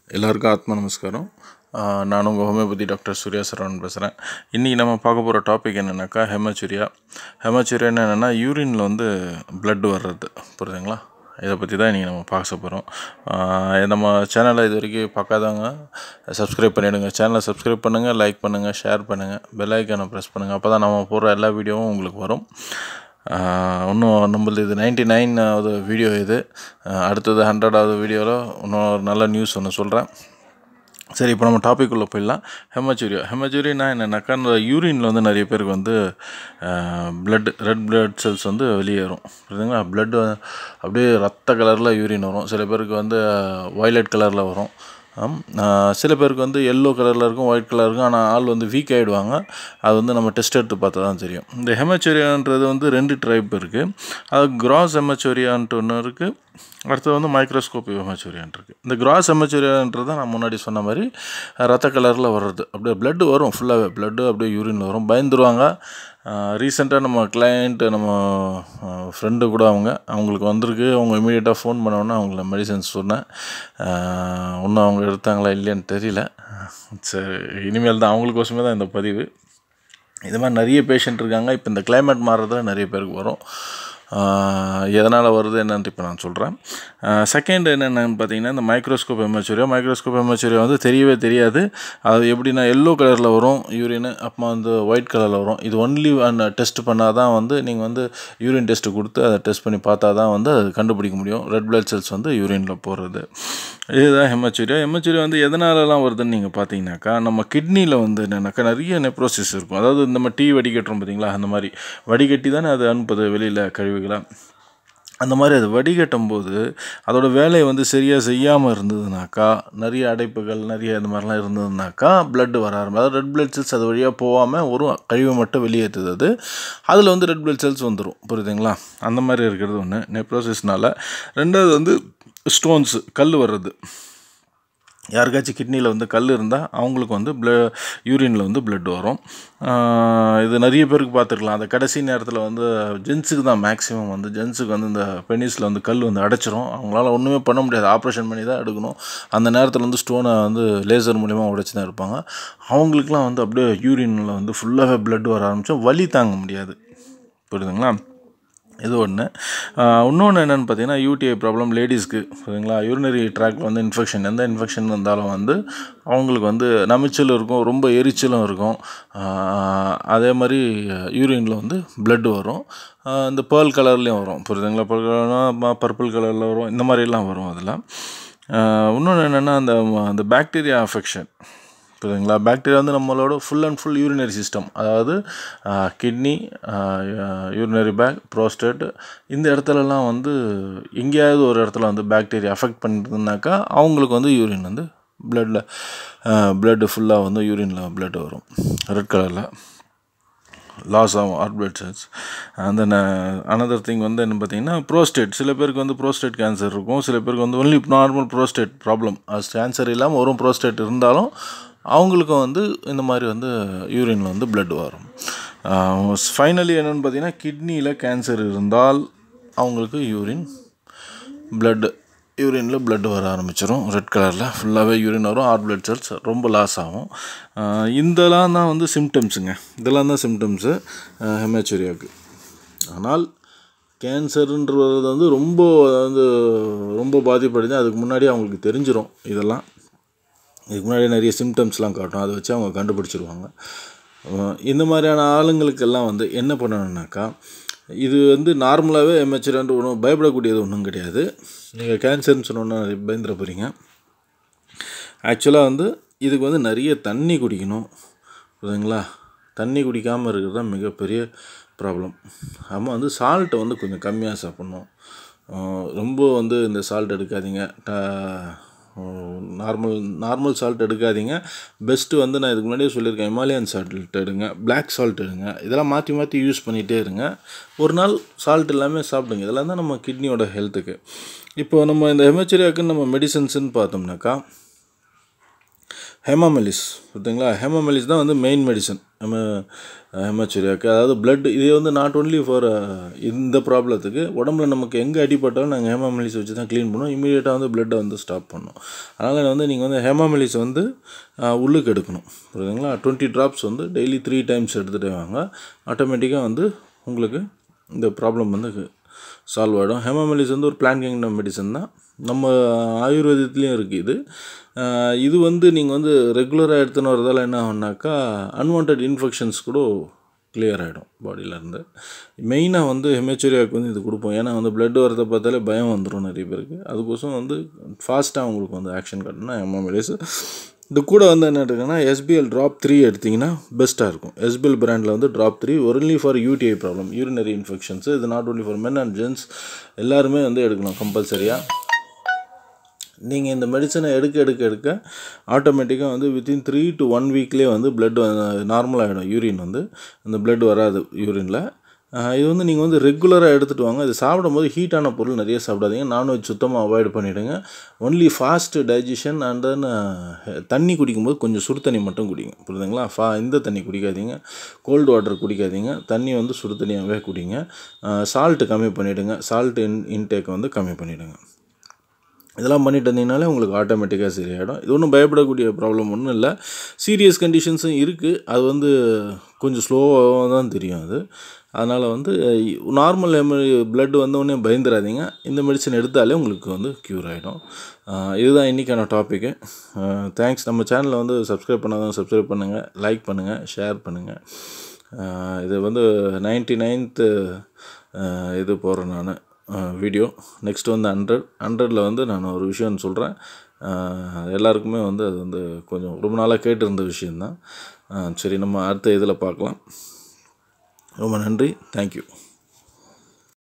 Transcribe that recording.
எல்லாருக்கும் ஆத்ம நமஸ்காரம் ஆஹ் நான் உங்கள் ஹோமியோபதி டாக்டர் சூர்யா சரவணன் பேசுகிறேன் இன்றைக்கி நம்ம பார்க்க போகிற டாபிக் என்னென்னாக்கா ஹெமச்சூரியா ஹெமச்சூரியான்னு என்னென்னா யூரினில் வந்து blood வர்றது புரியுதுங்களா இதை பற்றி தான் இன்றைக்கி நம்ம பார்க்க போகிறோம் நம்ம சேனலை இது வரைக்கும் பார்க்காதவங்க சப்ஸ்கிரைப் பண்ணிவிடுங்க சேனலை சப்ஸ்கிரைப் பண்ணுங்கள் லைக் பண்ணுங்கள் ஷேர் பண்ணுங்கள் பெல் ஐக்கானை ப்ரெஸ் பண்ணுங்கள் அப்போ தான் நம்ம போடுற எல்லா வீடியோவும் உங்களுக்கு வரும் ஆஹ் இன்னும் நம்மளது இது நைன்டி நைனாவது வீடியோ இது ஆஹ் அடுத்தது ஹண்ட்ரடாவது வீடியோவில் இன்னும் ஒரு நல்ல நியூஸ் ஒன்று சொல்கிறேன் சரி இப்போ நம்ம டாபிக் உள்ள போயிடலாம் ஹெமச்சூரியா ஹெமச்சூரியா என்னென்னாக்கா இந்த யூரினில் வந்து நிறைய பேருக்கு வந்து பிளட் ரெட் பிளட் செல்ஸ் வந்து வெளியேறும் புரியுதுங்களா பிளட் அப்படியே ரத்த கலரில் யூரின் வரும் சில பேருக்கு வந்து வயலட் கலரில் வரும் ஆம். ஆஹ் சில பேருக்கு வந்து எல்லோ கலரில் இருக்கும் ஒயிட் கலர் இருக்கும் ஆனால் ஆள் வந்து வீக் ஆகிடுவாங்க அது வந்து நம்ம டெஸ்ட் எடுத்து பார்த்தா தான் தெரியும் இந்த ஹெமச்சோரியான்றது வந்து ரெண்டு டைப் இருக்குது அது கிராஸ் ஹெமச்சோரியான்ட்டு ஒன்று இருக்குது அடுத்தது வந்து மைக்ரோஸ்கோப் ஹெமச்சோரியான் இருக்குது இந்த கிராஸ் ஹெமச்சோரியான்றது தான் நான் முன்னாடி சொன்ன மாதிரி ரத்த கலரில் வர்றது அப்படியே blood வரும் ஃபுல்லாகவே blood அப்படியே யூரின் வரும் பயந்துருவாங்க ரீசெண்டாக நம்ம கிளையண்ட் நம்ம ஃப்ரெண்டு கூட அவங்க அவங்களுக்கு வந்திருக்கு அவங்க இமீடியட்டாக ஃபோன் பண்ணோன்னே அவங்கள மெடிசன்ஸ் சொன்னேன் ஆஹ் இன்னும் அவங்க எடுத்தாங்களா இல்லையான்னு தெரியல சரி இனிமேல் தான் அவங்களுக்கோசமே தான் இந்த பதிவு இது மாதிரி நிறைய பேஷண்ட் இருக்காங்க இப்போ இந்த climate மாறுறதுல நிறைய பேருக்கு வரும் எதனால் வருது என்னன்ட்டு இப்போ நான் சொல்கிறேன் செகண்ட் என்னென்னு பார்த்தீங்கன்னா இந்த மைக்ரோஸ்கோப் எமச்சூரியா மைக்ரோஸ்கோப் எமச்சூரியா வந்து தெரியவே தெரியாது அது எப்படின்னா எல்லோ கலரில் வரும் யூரின் அப்புறமா வந்து ஒயிட் கலரில் வரும் இது ஒன்லி அந்த டெஸ்ட் பண்ணால் தான் வந்து நீங்கள் வந்து யூரின் டெஸ்ட் கொடுத்து அதை டெஸ்ட் பண்ணி பார்த்தா தான் வந்து அது கண்டுபிடிக்க முடியும் ரெட் பிளட் செல்ஸ் வந்து யூரினில் போகிறது இதுதான் ஹெமச்சூரியா ஹெமச்சூரியா வந்து எதனாலலாம் வருதுன்னு நீங்கள் பார்த்தீங்கன்னாக்கா நம்ம கிட்னியில் வந்து என்னென்னாக்கா நிறைய நெப்ரோசிஸ் இருக்கும் அதாவது நம்ம டீ வடிகட்டுறோம் பார்த்தீங்களா அந்த மாதிரி வடிகட்டி தானே அது அனுப்புது வெளியில் கழிவுகளை அந்த மாதிரி அது வடிகட்டும் போது அதோட வேலையை வந்து சரியாக செய்யாமல் இருந்ததுனாக்கா நிறைய அடைப்புகள் நிறைய இந்த மாதிரிலாம் இருந்ததுனாக்கா blood வர ஆரம்பிக்கும் அதாவது ரெட் பிளட் செல்ஸ் அது வழியாக போகாமல் ஒரு கழிவை மட்டும் வெளியேற்றுது அது அதில் வந்து ரெட் பிளட் செல்ஸ் வந்துடும் புரியுதுங்களா அந்த மாதிரி இருக்கிறது ஒன்று நெப்ரோசிஸ்னால ரெண்டாவது வந்து ஸ்டோன்ஸு கல் வர்றது யாருக்காச்சும் கிட்னியில் வந்து கல் இருந்தால் அவங்களுக்கு வந்து ப்ள யூரினில் வந்து blood வரும் ஆஹ் இது நிறைய பேருக்கு பார்த்துருக்கலாம் அந்த கடைசி நேரத்தில் வந்து ஜென்ஸுக்கு தான் மேக்ஸிமம் வந்து ஜென்ஸுக்கு வந்து இந்த பெனிஸில் வந்து கல் வந்து அடைச்சிரும் அவங்களால ஒன்றுமே பண்ண முடியாது ஆப்ரேஷன் பண்ணி தான் எடுக்கணும் அந்த நேரத்தில் வந்து ஸ்டோனை வந்து லேசர் மூலிமா உடைச்சி தான் இருப்பாங்க அவங்களுக்குலாம் வந்து அப்படியே யூரினில் வந்து ஃபுல்லாகவே blood வர ஆரம்பித்தா வலி தாங்க முடியாது புரியுதுங்களா இது ஒன்று இன்னொன்று என்னென்னு பார்த்தீங்கன்னா யூடிஐ ப்ராப்ளம் லேடிஸ்க்கு சரிங்களா யூரினரி ட்ராக்ல வந்து இன்ஃபெக்ஷன் எந்த இன்ஃபெக்ஷன் இருந்தாலும் வந்து அவங்களுக்கு வந்து நமிச்சல் இருக்கும் ரொம்ப எரிச்சலும் இருக்கும் ஆஹ் அதே மாதிரி யூரினில் வந்து blood வரும் ஆஹ் இந்த பேர்ல் கலர்லேயும் வரும் புரியுதுங்களா பேர்ல் கலர்னா பர்பிள் கலரில் வரும் இந்த மாதிரிலாம் வரும் அதில் இன்னொன்று என்னென்னா அந்த அந்த பாக்டீரியா அஃபெக்ஷன் புரியுதுங்களா பாக்டீரியா வந்து நம்மளோட full and full urinary system அதாவது கிட்னி யூரினரி பேக் ப்ரோஸ்டேட் இந்த இடத்துலலாம் வந்து எங்கேயாவது ஒரு இடத்துல வந்து பாக்டீரியா அஃபெக்ட் பண்ணிருந்துனாக்கா அவங்களுக்கு வந்து யூரின் வந்து பிளட்டில் பிளட்டு ஃபுல்லாக வந்து யூரினில் blood வரும் ரெட் கலரில் லாஸ் ஆகும் ஆர் பிளட் செல்ஸ் அந்த அனதர் திங் வந்து என்ன பார்த்தீங்கன்னா ப்ரோஸ்டேட் சில பேருக்கு வந்து ப்ரோஸ்டேட் கேன்சர் இருக்கும் சில பேருக்கு வந்து ஒன்லி நார்மல் ப்ரோஸ்டேட் ப்ராப்ளம் அது கேன்சர் இல்லாமல் வரும் ப்ரோஸ்டேட் இருந்தாலும் அவங்களுக்கும் வந்து இந்த மாதிரி வந்து யூரினில் வந்து blood வரும் ஃபைனலி என்னென்னு பார்த்தீங்கன்னா கிட்னியில் கேன்சர் இருந்தால் அவங்களுக்கு யூரின் blood யூரினில் blood வர ஆரம்பிச்சிடும் ரெட் கலரில் ஃபுல்லாகவே யூரின் வரும் ஆர் பிளட் செல்ஸ் ரொம்ப லாஸ் ஆகும் ஆஹ் இதெல்லாம் தான் வந்து சிம்டம்ஸுங்க இதெல்லாம் தான் சிம்டம்ஸு ஹெமேச்சூரியாவுக்கு ஆனால் கேன்சருன்றது வந்து ரொம்ப வந்து ரொம்ப பாதிப்படைஞ்சு அதுக்கு முன்னாடி அவங்களுக்கு தெரிஞ்சிடும் இதெல்லாம் இதுக்கு முன்னாடி நிறைய சிம்டம்ஸ்லாம் காட்டும் அதை வச்சு அவங்க கண்டுபிடிச்சிருவாங்க அஹ் இந்த மாதிரியான ஆளுங்களுக்கெல்லாம் வந்து என்ன பண்ணணுன்னாக்கா இது வந்து நார்மலாகவே எம்ஹெச்ஆர்ன்ட்டு ஒன்றும் பயப்படக்கூடியது ஒன்றும் கிடையாது நீங்கள் கேன்சர்னு சொன்னோன்னா பயந்துட போகிறீங்க ஆக்சுவலாக வந்து இதுக்கு வந்து நிறைய தண்ணி குடிக்கணும் புரியுதுங்களா தண்ணி குடிக்காமல் இருக்கிறது தான் மிகப்பெரிய ப்ராப்ளம் நம்ம வந்து சால்ட்டை வந்து கொஞ்சம் கம்மியாக சாப்பிட்ணும் அஹ் ரொம்ப வந்து இந்த சால்ட் எடுக்காதீங்க நார்மல் நார்மல் சால்ட் எடுக்காதீங்க பெஸ்ட்டு வந்து நான் இதுக்கு முன்னாடியே சொல்லியிருக்கேன் இமாலயன் சால்ட் எடுங்க Black சால்ட் எடுங்க இதெல்லாம் மாற்றி மாற்றி யூஸ் பண்ணிகிட்டே இருங்க ஒரு நாள் சால்ட் எல்லாமே சாப்பிடுங்க இதெல்லாம் தான் நம்ம கிட்னியோட ஹெல்த்துக்கு இப்போ நம்ம இந்த ஹெமச்சரியாவுக்கு நம்ம மெடிசன்ஸ்னு பார்த்தோம்னாக்கா ஹெமாமெலிஸ் பார்த்தீங்களா ஹெமாமெலிஸ் தான் வந்து மெயின் மெடிசன் நம்ம ஹெமச்சுரியாக்கு அதாவது பிளட் இது வந்து நாட் ஒன்லி ஃபார் இந்த ப்ராப்ளத்துக்கு உடம்புல நமக்கு எங்கே அடிப்பட்டாலும் நாங்கள் ஹெமாமெலிஸ் வச்சு தான் க்ளீன் பண்ணுவோம் இமீடியட்டாக வந்து பிளட்டை வந்து ஸ்டாப் பண்ணோம் அதனால் வந்து நீங்கள் வந்து ஹெமாமெலிஸ் வந்து அஹ், உள்ளுக்கு எடுக்கணும் புரியுதுங்களா டுவெண்ட்டி ட்ராப்ஸ் வந்து டெய்லி த்ரீ டைம்ஸ் எடுத்துகிட்டே வாங்க ஆட்டோமேட்டிக்காக வந்து உங்களுக்கு இந்த ப்ராப்ளம் வந்து சால்வ் ஆகிடும் ஹெமாமெலிஸ் வந்து ஒரு பிளான் கிங்டம் மெடிசன் தான் நம்ம ஆயுர்வேதத்துலேயும் இருக்குது இது ஆஹ் இது வந்து நீங்கள் வந்து ரெகுலராக எடுத்துன்னு வரதால என்ன ஆகும்னாக்கா அன்வான்ட் இன்ஃபெக்ஷன்ஸ் கூட கிளியர் ஆகிடும் பாடியிலேருந்து மெயினாக வந்து ஹெமேச்சூரியாவுக்கு வந்து இது கொடுப்போம் ஏன்னா வந்து பிளட் வரதை பார்த்தாலே பயம் வந்துடும் நிறைய பேருக்கு அதுக்கோசம் வந்து ஃபாஸ்ட்டாக உங்களுக்கு வந்து ஆக்ஷன் காட்டணும்னா ஹெமாமெலிஸ் இது கூட வந்து என்ன இருக்குன்னா எஸ்பிஎல் ட்ராப் த்ரீ எடுத்திங்கன்னா பெஸ்ட்டாக இருக்கும் எஸ்பிஎல் பிராண்டில் வந்து drop three only for UTI problem urinary infections இது not only for men and gents எல்லாருமே வந்து எடுக்கணும் கம்பல்சரியாக நீங்கள் இந்த மெடிசனை எடுக்க எடுக்க எடுக்க ஆட்டோமேட்டிக்காக வந்து வித்தின் த்ரீ டு ஒன் வீக்லேயே வந்து பிளட் நார்மல் ஆகிடும் யூரின் வந்து அந்த பிளட் வராது யூரினில் இது வந்து நீங்கள் வந்து ரெகுலராக எடுத்துகிட்டு வாங்க இது சாப்பிடும்போது ஹீட்டான பொருள் நிறைய சாப்பிடாதீங்க நான்வெஜ் சுத்தமாக அவாய்ட் பண்ணிவிடுங்க only fast digestion and then தண்ணி குடிக்கும்போது கொஞ்சம் சுடு தண்ணி மட்டும் குடிங்க புரியுதுங்களா ஃபா இந்த தண்ணி குடிக்காதீங்க கோல்டு வாட்டர் குடிக்காதீங்க தண்ணி வந்து சுடு தண்ணியாகவே குடிங்க சால்ட்டு கம்மி பண்ணிவிடுங்க சால்ட் இன் இன்டேக் வந்து கம்மி பண்ணிவிடுங்க இதெல்லாம் பண்ணிட்டு இருந்தீங்கனாலே உங்களுக்கு ஆட்டோமேட்டிக்காக சரியாயிடும் இது ஒன்றும் பயப்படக்கூடிய ப்ராப்ளம் ஒன்றும் இல்லை சீரியஸ் கண்டிஷன்ஸும் இருக்குது அது வந்து கொஞ்சம் ஸ்லோவாக தான் தெரியும் அது அதனால் வந்து நார்மல் பிளட் வந்தோடனே பயந்துடாதீங்க இந்த மெடிசன் எடுத்தாலே உங்களுக்கு வந்து க்யூர் ஆகிடும் இதுதான் இன்றைக்கான டாப்பிக்கு தேங்க்ஸ் நம்ம சேனலை வந்து சப்ஸ்கிரைப் பண்ணாதான் சப்ஸ்கிரைப் பண்ணுங்கள் லைக் பண்ணுங்கள் ஷேர் பண்ணுங்கள் இது வந்து நைன்ட்டி நைன்த்து இது போடுறேன் நான் வீடியோ நெக்ஸ்ட் வந்து ஹண்ட்ரட் ஹண்ட்ரடில் வந்து நான் ஒரு விஷயம் சொல்கிறேன் எல்லாருக்குமே வந்து அது வந்து கொஞ்சம் ரொம்ப நாளாக கேட்டிருந்த விஷயந்தான் சரி நம்ம அடுத்த இதில் பார்க்கலாம் ரொம்ப நன்றி தேங்க்யூ